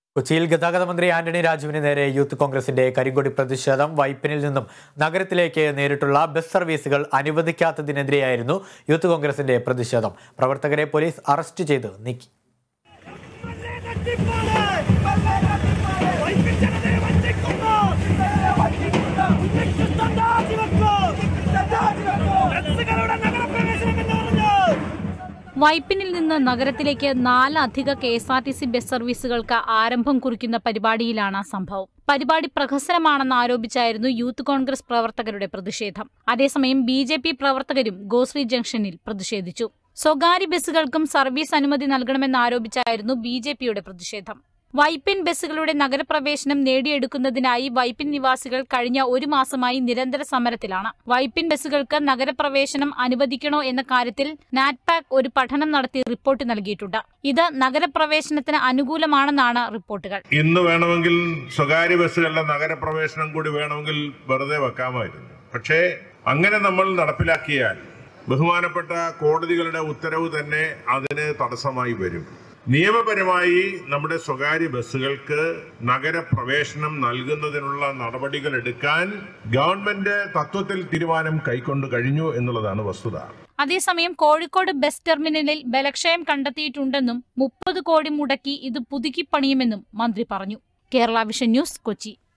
കൊച്ചിയിൽ ഗതാഗത മന്ത്രി ആന്റണി രാജുവിന് നേരെ യൂത്ത് കോൺഗ്രസിന്റെ കരിങ്കൊടി പ്രതിഷേധം വൈപ്പിനിൽ നിന്നും നഗരത്തിലേക്ക് നേരിട്ടുള്ള ബസ് സർവീസുകൾ അനുവദിക്കാത്തതിനെതിരെയായിരുന്നു യൂത്ത് കോൺഗ്രസിന്റെ പ്രതിഷേധം പ്രവർത്തകരെ പോലീസ് അറസ്റ്റ് ചെയ്ത് നീക്കി വൈപ്പിനിൽ നിന്ന് നഗരത്തിലേക്ക് നാല് അധിക K S R T C bus സർവീസുകൾക്ക് ആരംഭം കുറിക്കുന്ന പരിപാടിയിലാണ് സംഭവം പരിപാടി പ്രഹസനമാണെന്ന് ആരോപിച്ചായിരുന്നു യൂത്ത് കോൺഗ്രസ് പ്രവർത്തകരുടെ പ്രതിഷേധം അതേസമയം ബി ജെ പി പ്രവർത്തകരും ഗോശ്രീ ജംഗ്ഷനിൽ പ്രതിഷേധിച്ചു സ്വകാര്യ ബസ്സുകൾക്കും സർവീസ് അനുമതി നൽകണമെന്നാരോപിച്ചായിരുന്നു ബി ജെ പിയുടെ പ്രതിഷേധം വൈപ്പിൻ ബസ്സുകളുടെ നഗരപ്രവേശനം നേടിയെടുക്കുന്നതിനായി വൈപ്പിൻ നിവാസികൾ കഴിഞ്ഞ ഒരു മാസമായി നിരന്തര സമരത്തിലാണ് വൈപ്പിൻ ബസ്സുകൾക്ക് നഗരപ്രവേശനം അനുവദിക്കണോ എന്ന കാര്യത്തിൽ നാറ്റ്പാക് ഒരു പഠനം നടത്തി റിപ്പോർട്ട് നൽകിയിട്ടുണ്ട് ഇത് നഗരപ്രവേശനത്തിന് അനുകൂലമാണെന്നാണ് റിപ്പോർട്ടുകൾ ഇന്ന് വേണമെങ്കിൽ സ്വകാര്യ ബസ്സുകളുടെ നഗരപ്രവേശനം കൂടി വേണമെങ്കിൽ വെറുതെ വെക്കാമായിരുന്നു പക്ഷേ അങ്ങനെ നമ്മൾ നടപ്പിലാക്കിയാൽ ബഹുമാനപ്പെട്ട കോടതികളുടെ ഉത്തരവ് തന്നെ അതിന് തടസ്സമായി വരും നിയമപരമായി നമ്മുടെ സ്വകാര്യ ബസ്സുകൾക്ക് നഗരപ്രവേശനം നൽകുന്നതിനുള്ള നടപടികൾ എടുക്കാൻ ഗവൺമെന്റ് തത്വത്തിൽ തീരുമാനം കൈക്കൊണ്ടു കഴിഞ്ഞു എന്നുള്ളതാണ് വസ്തുത അതേസമയം കോഴിക്കോട് ബസ് ടെർമിനലിൽ ബലക്ഷയം കണ്ടെത്തിയിട്ടുണ്ടെന്നും മുപ്പത് കോടി മുടക്കി ഇത് പുതുക്കിപ്പണിയുമെന്നും മന്ത്രി പറഞ്ഞു കേരള വിഷൻ ന്യൂസ് കൊച്ചി